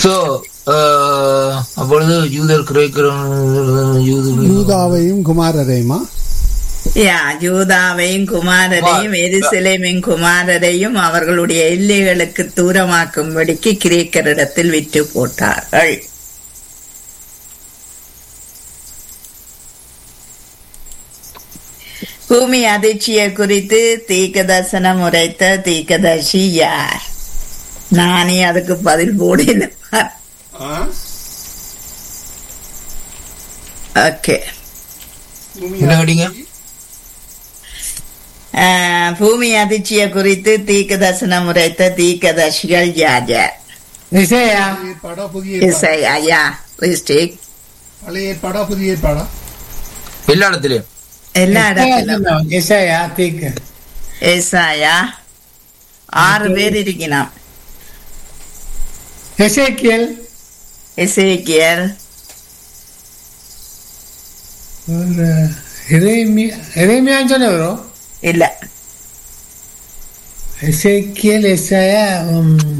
So அப்பொழுது யூதர் கிரேக்கிறவன் யூதர் யூதாவையும் குமாரரையுமா யா யூதாவையும் குமாரரையும் எருசலேமின் குமாரரையும் அவர்களுடைய எல்லைகளுக்கு தூரமாக்கும்படிக்கு கிரேக்கரிடத்தில் விற்று போட்டார்கள் பூமி அதிர்ச்சியை குறித்து தீக்கதர்சனம் உரைத்த தீக்கதர்சி யார் நானே அதுக்கு பதில் போடல ஓகே என்ன கேட்டீங்க ஆஹ், பூமி அதிர்ச்சியை குறித்து தீக்கதர்சனம் உரைத்த தீக்கதர்சிகள் யார் யார் இசையா ஏற்பாடா புதிய ஏற்பாடா? இசை ஐயா please take. பழைய ஏற்பாடா புதிய ஏற்பாடா எல்லா இடத்துலயும் எல்லா இடத்திலும் இசையா தீக்கு ஏசாயா ஆறு பேர் இருக்கணும் எசேக்கியல் எசேக்கியல் ஒரு எரேமியா எரேமியான்னு சொன்ன வரும் இல்ல எசேக்கியல் எஸ்ஐயா